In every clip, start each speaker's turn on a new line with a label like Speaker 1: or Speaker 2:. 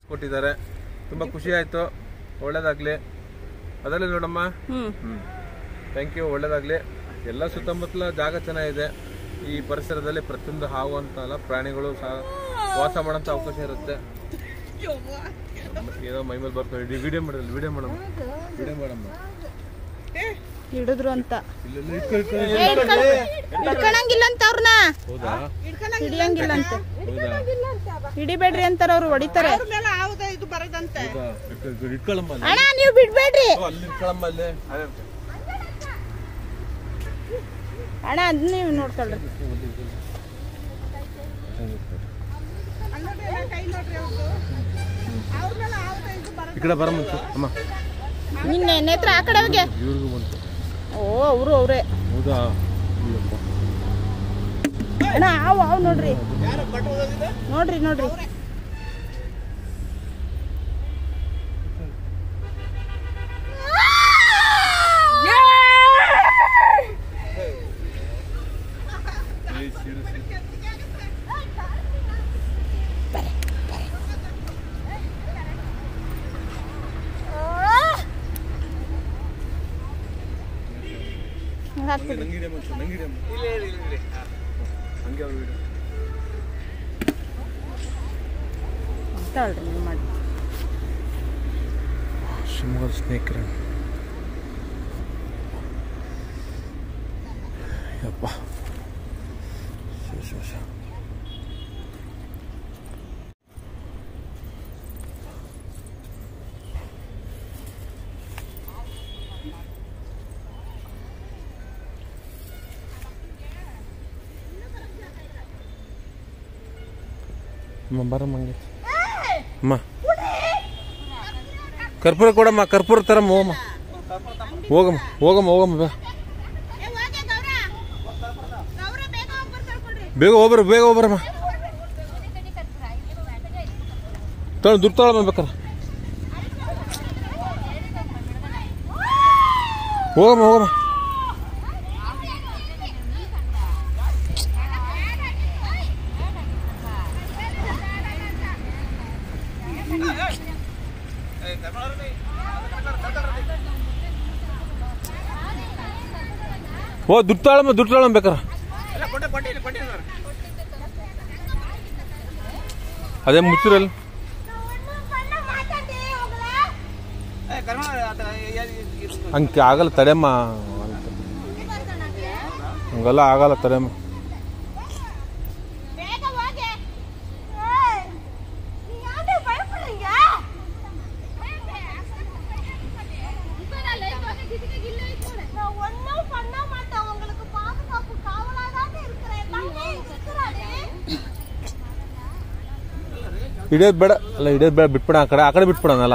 Speaker 1: ಕೊಟ್ಟಿದ್ದಾರೆ ತುಂಬ ಖುಷಿ ಆಯಿತು ಒಳ್ಳೇದಾಗಲಿ ಅದರಲ್ಲಿ ನೋಡಮ್ಮ
Speaker 2: ಹ್ಮ್
Speaker 1: ಥ್ಯಾಂಕ್ ಯು ಒಳ್ಳೇದಾಗಲಿ ಎಲ್ಲ ಸುತ್ತಮುತ್ತಲ ಜಾಗ ಚೆನ್ನಾಗಿದೆ ಈ ಪರಿಸರದಲ್ಲಿ ಪ್ರತಿಯೊಂದು ಹಾವು ಅಂತಲ್ಲ ಪ್ರಾಣಿಗಳು ಸಹ ವಾಸ ಮಾಡೋಂಥ ಅವಕಾಶ ಇರುತ್ತೆ ಏನೋ ಮೈ ಮೇಲೆ ಬರ್ತಾರೆ ವಿಡಿಯೋ ಮಾಡಿದ್ರೆ ವಿಡಿಯೋ ಮಾಡಮ್ಮ ವಿಡಿಯೋ ಮಾಡಮ್ಮ
Speaker 2: ಹಿಡಿದ್ರು ಅಂತ
Speaker 1: ಇಲ್ಲೆಲ್ಲ ಇಟ್ಕೊ, ಇಟ್ಕೊ.
Speaker 2: ಹಿಡ್ಕೊಳಂಗಿಲ್ಲ ಅಂತ ಅವ್ರನ್ನ
Speaker 1: ಹೌದಾ
Speaker 2: ಹಿಡಿಯಂಗಿಲ್ಲ ಅಂತ
Speaker 1: ಹೌದಾ
Speaker 2: ಹಿಡಿಬೇಡ್ರಿ ಅಂತಾರ ಅವ್ರು ಹೊಡಿತಾರೆ
Speaker 1: ಹೌದಾ ಇಟ್ಕೊ, ಇಟ್ಕೊ, ಇಟ್ಕೊಳಮ್ಮ ಅಲ್ಲಿ.
Speaker 2: ಅಣ್ಣ ನೀವು ಬಿಡ್ಬೇಡ್ರಿ
Speaker 1: ಓ, ಅಲ್ಲಿ ಇಟ್ಕೊಳಮ್ಮ ಅಲ್ಲಿ ಅದೇ
Speaker 2: ಅಣ್ಣ ಅದ್ ನೀವು ನೋಡ್ಕೊಳ್ರಿ
Speaker 1: ಈ ಕಡೆ ಬರಮ್ಮ ಒಂಚೂರು. ಅಮ್ಮ
Speaker 2: ನಿನ್ನೆ ನೇತ್ರ ಆ ಕಡೆ ಹೋಗಿ
Speaker 1: ಇವ್ರಿಗೂ ಬಂತು
Speaker 2: ಓ ಅವರು ಅವರೇ
Speaker 1: ಹೌದಾ ಇಲ್ಲಪ್ಪ
Speaker 2: ಅಣ್ಣ ಅವು ಅವು ನೋಡ್ರಿ ನೋಡ್ರಿ ನೋಡ್ರಿ ಹಾಕ್ಬಿಡಿ
Speaker 1: ಹಂಗೆ ಅವ್ರು ವಿಡಿಯೋ
Speaker 2: ತಗೊಳ್ರಿ ನೀವು ಮಾಡಿ
Speaker 1: ಶಿವಮೊಗ್ಗದ ಸ್ನೇಹಿತರೆ ಯಪ್ಪ ಶಿವ ಶಿವ ಶಿವ ಅಮ್ಮ ಬರಮ್ಮ ಹಂಗೆ ಅಮ್ಮ ಕರ್ಪೂರ ಕೊಡಮ್ಮ ಕರ್ಪೂರ ತರಮ್ಮ ಹೋಗಮ್ಮ ಹೋಗಮ್ಮ ಹೋಗಮ್ಮ ಹೋಗಮ್ಮ ಬಾ ಬೇಗ ಹೋಗ್ಬರ ಬೇಗ ಹೋಗ್ಬರಮ್ಮ ತಳ ದುಡ್ಡು ತಗೊಳಮ್ಮ ಬೇಕಾರೆ ಹೋಗಮ್ಮ ಹೋಗಮ್ಮ ಓ ದುಡ್ಡು ತಗೊಳಮ್ಮ ದುಡ್ಡು ತಗೊಳಮ್ಮ ಬೇಕಾರೆ ಅದೇ ಮುಚ್ಚಿರಲ್ಲ ಹಂಗೆ ಆಗಲ್ಲ ತಡೆಯಮ್ಮ ಹಂಗೆಲ್ಲ ಆಗಲ್ಲ ತಡೆಯಮ್ಮ
Speaker 3: ஒன்னும் பண்ண மாட்டேன் உங்களுக்கு பாதுகாப்பு காவலாதான் இருக்கிறேன் தண்ணி இருக்கிறாடி
Speaker 1: ಹಿಡಿಯೋದು ಬೇಡ ಅಲ್ಲ ಹಿಡಿಯೋದು ಬೇಡ ಬಿಟ್ಬಿಡ ಆ ಕಡೆ ಆ ಕಡೆ ಬಿಟ್ಬಿಡೋಣಲ್ಲ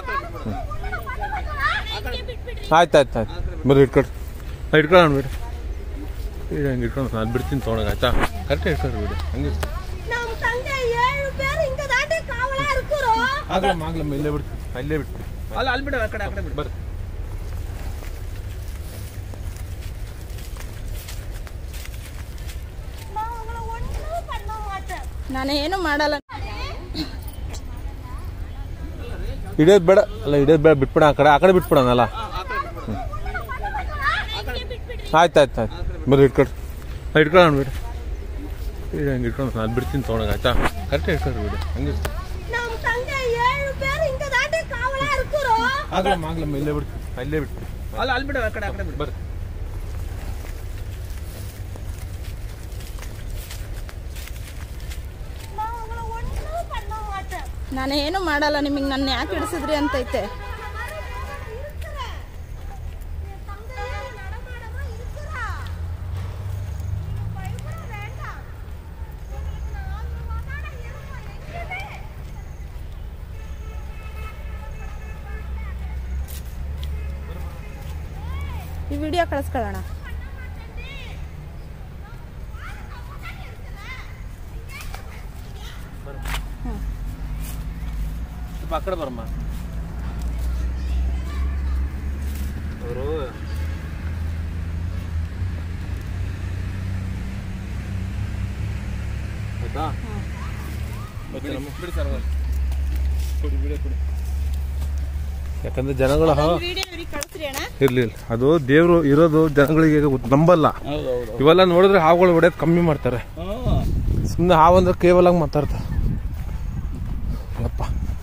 Speaker 1: ಆಯ್ತು ಆಯ್ತು ಆಯ್ತು ಬರ್ರಿ ಇಟ್ಕೊಳ್ರಿ ಹಾಂ ಇಟ್ಕೊಳ್ಳೋಣ ಬಿಡಿ ಈಗ ಹಂಗೆ ಇಟ್ಕೊಂಡು ನಾನು ಬಿಡ್ತೀನಿ ತೊಗೊಳಗೆ ಆಯ್ತಾ ಕರೆಕ್ಟಾಗಿ ಇಟ್ಕೊಳ್ರಿ ಬಿಡಿ ಹಂಗೆ
Speaker 3: நம்ம தங்க ஏழு பேர் இங்க தாண்டி காவலா இருக்கிறோம்
Speaker 1: ಆಗ್ಲಮ್ಮ ಆಗ್ಲಮ್ಮ ಇಲ್ಲೇ ಬಿಡ್ತೀನಿ ಇಲ್ಲೇ ಬಿಡ್ತೀನಿ
Speaker 4: ಅಲ್ಲ ಅಲ್ಲಿ ಬಿಡು ಆ ಕಡೆ ಆ ಕಡೆ ಬಿಡು
Speaker 1: ಬರ್ರಿ
Speaker 3: நான் உங்களை ஒண்ணும் பண்ண மாட்டேன்
Speaker 2: ನಾನು ಏನು ಮಾಡಲ್ಲ
Speaker 1: ಹಿಡಿಯೋದು ಬೇಡ ಅಲ್ಲ ಹಿಡಿಯೋದು ಬೇಡ ಬಿಟ್ಬಿಡ ಆ ಕಡೆ ಆ ಕಡೆ ಬಿಟ್ಬಿಡೋಣಲ್ಲ ಆಯ್ತು ಆಯ್ತು ಆಯ್ತು ಬರ್ರಿ ಇಟ್ಕೊಳ್ರಿ ಹಾಂ ಇಟ್ಕೊಳ್ಳೋಣ ಬಿಡಿ ಈಗ ಹಂಗೆ ಇಟ್ಕೊಂಡು ನಾನು ಬಿಡ್ತೀನಿ ತೊಗೊಳಗೆ ಆಯ್ತಾ ಕರೆಕ್ಟಾಗಿ ಇಟ್ಕೊಳ್ರಿ ಬಿಡಿ ಹಂಗೆ
Speaker 3: நம்ம தங்க ஏழு பேர் இங்க தாண்டி காவலா இருக்கிறோம்
Speaker 1: ಆಗ್ಲಮ್ಮ ಆಗ್ಲಮ್ಮ ಇಲ್ಲೇ ಬಿಡ್ತೀನಿ ಇಲ್ಲೇ ಬಿಡ್ತೀನಿ
Speaker 4: ಅಲ್ಲ ಅಲ್ಲಿ ಬಿಡು ಆ ಕಡೆ ಆ ಕಡೆ ಬಿಡು
Speaker 1: ಬರ್ರಿ
Speaker 3: நான் உங்களை ஒண்ணும் பண்ண மாட்டேன்
Speaker 2: ನಾನು ಏನು ಮಾಡಲ್ಲ ನಿಮಗೆ ನನ್ನ ಯಾಕೆ ಹಿಡಿಸಿದ್ರಿ ಅಂತೈತೆ
Speaker 3: இருக்கிறேன் என் தங்கையே நடமாடமா இருக்கிறா நீங்க பயப்பட வேண்டாம் உங்களுக்கு நான் ஆதரவாதான இருப்பேன் எங்கேயுமே
Speaker 2: ಈ ವಿಡಿಯೋ ಕಳಿಸ್ಕೊಳ್ಳೋಣ
Speaker 1: ಸ್ವಲ್ಪ ಆ ಕಡೆ ಬರಮ್ಮ ಅವರು ಆಯ್ತಾ ಮತ್ತೆ ನಮ್ಮ-
Speaker 4: ಬಿಡಿ ಸರ್
Speaker 1: ಕೊಡಿ ವಿಡಿಯೋ ಕೊಡಿ ಯಾಕಂದ್ರೆ ಜನಗಳ
Speaker 2: ವಿಡಿಯೋ ಇವ್ರಿಗೆ ಕಳಿಸ್ರಿ ಅಣ್ಣ
Speaker 1: ಇರ್ಲಿಲ್ಲ ಅದು ದೇವ್ರು ಇರೋದು ಜನಗಳಿಗೆ ಗೊತ್ತು- ನಂಬಲ್ಲ
Speaker 4: ಹೌದು ಹೌದು
Speaker 1: ಇವೆಲ್ಲ ನೋಡಿದ್ರೆ ಹಾವುಗಳು ಹೊಡೆಯೋದು ಕಮ್ಮಿ ಮಾಡ್ತಾರೆ
Speaker 4: ಹ್ಮ್.
Speaker 1: ಸುಮ್ಮನೆ ಹಾವಂದ್ರೆ ಕೇವಲ ಮಾತಾಡ್ತಾರೆ ಯಪ್ಪ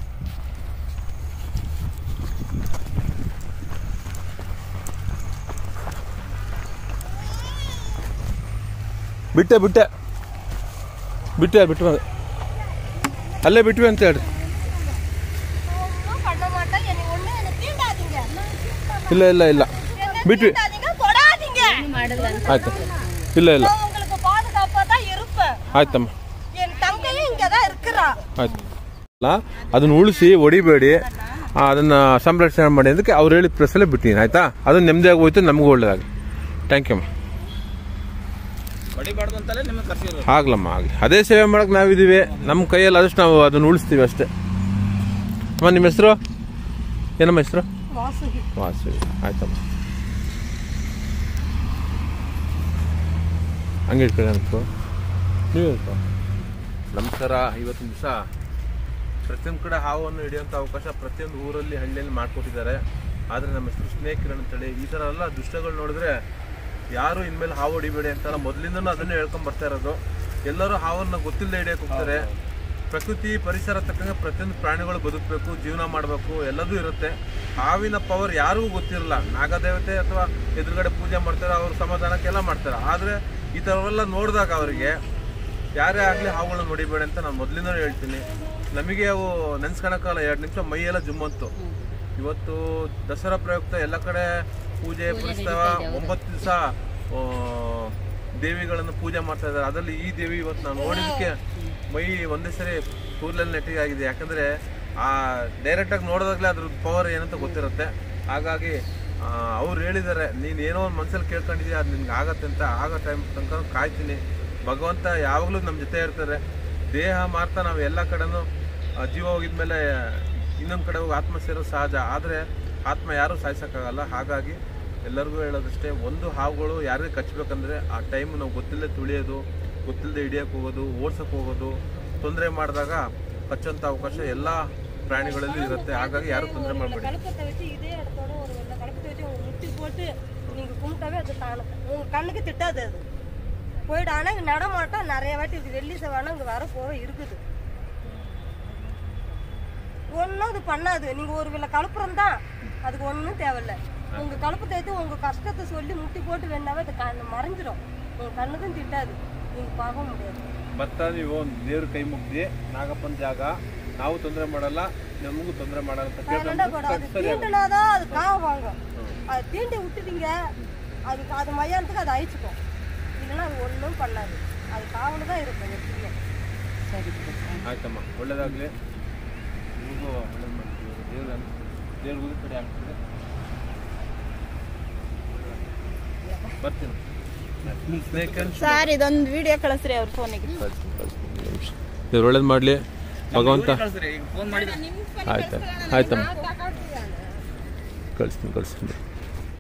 Speaker 1: ಬಿಟ್ಟೆ ಬಿಟ್ಟೆ ಬಿಟ್ಟೆ ಬಿಟ್ಟು ಬಂದೆ. ಅಲ್ಲೇ ಬಿಟ್ವಿ ಅಂತ ಹೇಳ್ರಿ
Speaker 3: ஒண்ணும் பண்ண மாட்டேன் என்னை ஒண்ணு என்னை தீண்டாதீங்க
Speaker 1: ಇಲ್ಲ ಇಲ್ಲ ಇಲ್ಲ
Speaker 3: என்னை
Speaker 1: ಬಿಟ್ವಿ
Speaker 3: தீண்டாதீங்க தொடாதீங்க
Speaker 1: ಆಯ್ತು ಇಲ್ಲ ಇಲ್ಲ
Speaker 3: நான் உங்களுக்கு பாதுகாப்பா தான் இருப்பேன்
Speaker 1: ಆಯ್ತಮ್ಮ
Speaker 3: என் தங்கையும் இங்கதான் இருக்கிறா
Speaker 1: ಆಯ್ತು ಅಲ್ಲ ಅದನ್ನ ಉಳಿಸಿ ಹೊಡಿಬೇಡಿ ಆ, ಅದನ್ನ ಸಂರಕ್ಷಣೆ ಮಾಡಿ ಅದಕ್ಕೆ ಅವ್ರು ಹೇಳಿದ ಪ್ರೆಸ್ಸಲ್ಲೇ ಬಿಟ್ಟಿನಿ ಆಯ್ತಾ ಅದು ನೆಮ್ಮದಿಯಾಗಿ ಹೋಯ್ತು ನಮಗೂ ಒಳ್ಳೇದಾಗಲಿ ಥ್ಯಾಂಕ್ ಯು ಅಮ್ಮ
Speaker 4: ಹೊಡಿಬಾರ್ದು ಅಂತಲೇ ನಿಮಗೆ ಕರ್ಸಿರೋದು
Speaker 1: ಆಗ್ಲಮ್ಮ ಆಗಲಿ ಅದೇ ಸೇವೆ ಮಾಡಕ್ಕೆ ನಾವಿದ್ದೀವಿ ನಮ್ಮ ಕೈಯಲ್ಲಿ ಆದಷ್ಟು ನಾವು ಅದನ್ನ ಉಳಿಸ್ತೀವಿ ಅಷ್ಟೇ ಅಮ್ಮ ನಿಮ್ಮ ಹೆಸರು ಏನಮ್ಮ ಹೆಸರು
Speaker 3: வாசுகி
Speaker 1: ವಾಸವಿ ಆಯ್ತಮ್ಮ ಹಂಗೆ ಇಟ್ಕೊಳ್ಳಿ ಅನ್ಕೋ ನೀವು ಹೇಳ್ಕೊ. ನಮಸ್ಕಾರ ಇವತ್ತಿನ ದಿವಸ ಪ್ರತಿಯೊಂದು ಕಡೆ ಹಾವನ್ನು ಹಿಡಿಯುವಂಥ ಅವಕಾಶ ಪ್ರತಿಯೊಂದು ಊರಲ್ಲಿ ಹಳ್ಳಿಯಲ್ಲಿ ಮಾಡಿಕೊಟ್ಟಿದ್ದಾರೆ ಆದರೆ ನಮ್ಮ ಹೆಸರು ಸ್ನೇಕ್ ಕಿರಣ್ ಅಂತೇಳಿ ಈ ಥರ ಎಲ್ಲ ದುಷ್ಟಗಳು ನೋಡಿದ್ರೆ ಯಾರು ಇನ್ಮೇಲೆ ಹಾವು ಹೊಡಿಬೇಡಿ ಅಂತ ಮೊದಲಿಂದನೂ ಅದನ್ನೇ ಹೇಳ್ಕೊಂಡ್ ಬರ್ತಾ ಇರೋದು ಎಲ್ಲರೂ ಹಾವನ್ನು ಗೊತ್ತಿಲ್ಲದೆ ಹಿಡಿಯಕ್ಕೆ ಹೋಗ್ತಾರೆ ಪ್ರಕೃತಿ ಪರಿಸರ ತಕ್ಕಂಗೆ ಪ್ರತಿಯೊಂದು ಪ್ರಾಣಿಗಳು ಬದುಕಬೇಕು ಜೀವನ ಮಾಡಬೇಕು ಎಲ್ಲದೂ ಇರುತ್ತೆ ಹಾವಿನ ಪವರ್ ಯಾರಿಗೂ ಗೊತ್ತಿರಲ್ಲ ನಾಗದೇವತೆ ಅಥವಾ ಎದುರುಗಡೆ ಪೂಜೆ ಮಾಡ್ತಾರೆ ಅವ್ರ ಸಮಾಧಾನಕ್ಕೆಲ್ಲ ಮಾಡ್ತಾರೆ ಆದರೆ ಈ ಥರವೆಲ್ಲ ನೋಡಿದಾಗ ಅವರಿಗೆ ಯಾರೇ ಆಗಲಿ ಹಾವುಗಳನ್ನ ನೋಡಿಬೇಡಿ ಅಂತ ನಾನು ಮೊದಲಿಂದಲೂ ಹೇಳ್ತೀನಿ ನಮಗೆ ಅವು ನೆನ್ಸ್ಕೊಳಕ್ಕಲ್ಲ ಎರಡು ನಿಮಿಷ ಮೈಯೆಲ್ಲ ಜುಮ್ಮಂತು ಇವತ್ತು ದಸರಾ ಪ್ರಯುಕ್ತ ಎಲ್ಲ ಕಡೆ ಪೂಜೆ ಪುರಸ್ಕಾರ ಒಂಬತ್ತು ದಿವಸ ದೇವಿಗಳನ್ನು ಪೂಜೆ ಮಾಡ್ತಾ ಇದ್ದಾರೆ ಅದರಲ್ಲಿ ಈ ದೇವಿ ಇವತ್ತು ನಾವು ನೋಡಿದಕ್ಕೆ ಮೈ ಒಂದೇ ಸರಿ ಕೂದಲಲ್ಲಿ ನೆಟ್ಟಿಗೆ ಆಗಿದೆ ಯಾಕಂದ್ರೆ ಆ ಡೈರೆಕ್ಟಾಗಿ ನೋಡಿದಾಗಲೇ ಅದ್ರ ಪವರ್ ಏನಂತ ಗೊತ್ತಿರುತ್ತೆ ಹಾಗಾಗಿ ಅವ್ರು ಹೇಳಿದ್ದಾರೆ ನೀನು ಏನೋ ಒಂದು ಮನಸ್ಸಲ್ಲಿ ಕೇಳ್ಕೊಂಡಿದ್ಯಾ ಅದು ನಿನ್ಗೆ ಆಗತ್ತೆ ಅಂತ ಆಗೋ ಟೈಮ್ ತನಕ ಕಾಯ್ತೀನಿ ಭಗವಂತ ಯಾವಾಗಲೂ ನಮ್ಮ ಜೊತೆ ಇರ್ತಾರೆ ದೇಹ ಮಾರ್ತಾ ನಾವು ಎಲ್ಲ ಕಡೆನೂ ಆ, ಜೀವ ಹೋಗಿದ್ಮೇಲೆ ಇನ್ನೊಂದು ಕಡೆ ಹೋಗಿ ಆತ್ಮ ಸೇರೋದು ಸಹಜ ಆದರೆ ಆತ್ಮ ಯಾರೂ ಸಾಯಿಸೋಕ್ಕಾಗಲ್ಲ ಹಾಗಾಗಿ ಎಲ್ಲರಿಗೂ ಹೇಳೋದಷ್ಟೇ ಒಂದು ಹಾವುಗಳು ಯಾರಿಗೆ ಕಚ್ಚಬೇಕಂದ್ರೆ ಆ ಟೈಮ್ ನಾವು ಗೊತ್ತಿಲ್ಲದೆ ತುಳಿಯೋದು ಗೊತ್ತಿಲ್ಲದೆ ಹಿಡಿಯೋಕೆ ಹೋಗೋದು ಓಡ್ಸಕ್ಕೆ ಹೋಗೋದು ತೊಂದರೆ ಮಾಡಿದಾಗ ಕಚ್ಚೋಂಥ ಅವಕಾಶ ಎಲ್ಲ ಪ್ರಾಣಿಗಳಲ್ಲಿ ಇರುತ್ತೆ ಹಾಗಾಗಿ ಯಾರು ತೊಂದರೆ ಮಾಡಬೇಡಿ
Speaker 3: கழுப்பத்தை வச்சு இதே இடத்தோட ஒரு வெள்ளை கழுப்பத்தை வச்சு உங்க முட்டி போட்டு நீங்க கும்பிட்டாவே அது தானு உங்க கண்ணுக்கு திட்டாது அது போயிடு ஆனா இங்க நடமாட்டம் நிறைய வாட்டி இது வெள்ளி செவ்வாய் இங்க வர போக இருக்குது ஒன்றும் அது பண்ணாது நீங்க ஒரு வேளை கழுப்புறம் தான் அதுக்கு ஒன்றும் தேவையில்ல உங்க கழுப்பத்தை வச்சு உங்க கஷ்டத்தை சொல்லி முட்டி போட்டு வேணாவே அது கண்ணு மறைஞ்சிடும் உங்க கண்ணுக்கும் திட்டாது நீங்க பார்க்க முடியாது
Speaker 1: ಭತ್ತ ನೀವು ದೇವ್ರ ಕೈ ಮುಗ್ದಿ ನಾಗಪ್ಪನ ಜಾಗ ನಾವು ತೊಂದರೆ ಮಾಡಲ್ಲ ನಮಗೂ ತೊಂದರೆ ಮಾಡಲ್ಲ ಅಂತ
Speaker 3: வேண்டாம்டா கூட அது தீண்டுனாதான் அது காவ வாங்கும் அது தீண்டி விட்டுட்டீங்க அதுக்கு அது மையானத்துக்கு அது அழிச்சுக்கும் இல்லைன்னா அது ஒன்றும் பண்ணாது அது காவಲು தான் இருக்கும் எப்படியும்
Speaker 1: ಆಯ್ತಮ್ಮ ಒಳ್ಳೇದಾಗ್ಲಿ ನಿಮಗೂ ಒಳ್ಳೇದು ಮಾಡ್ತೀವಿ ದೇವ್ರ ದೇವ್ರಿಗೂ ಕಡೆ ಆಗ್ತದೆ ಬರ್ತೀನಿ ಸ್ನೇಕ್ ಅಂಡ್
Speaker 2: ಸರ್ ಇದೊಂದು ವಿಡಿಯೋ ಕಳಿಸ್ರಿ ಅವ್ರ ಫೋನಿಗೆ
Speaker 1: ದೇವ್ರು ಒಳ್ಳೇದು ಮಾಡಲಿ ಭಗವಂತ
Speaker 4: ಕಳ್ಸ್ರಿ ಈಗ ಫೋನ್ ಮಾಡಿದ್ರೆ
Speaker 1: ಆಯ್ತು ಆಯ್ತಮ್ಮ ಕಳಿಸ್ತೀನಿ ಕಳಿಸ್ತೀನಿ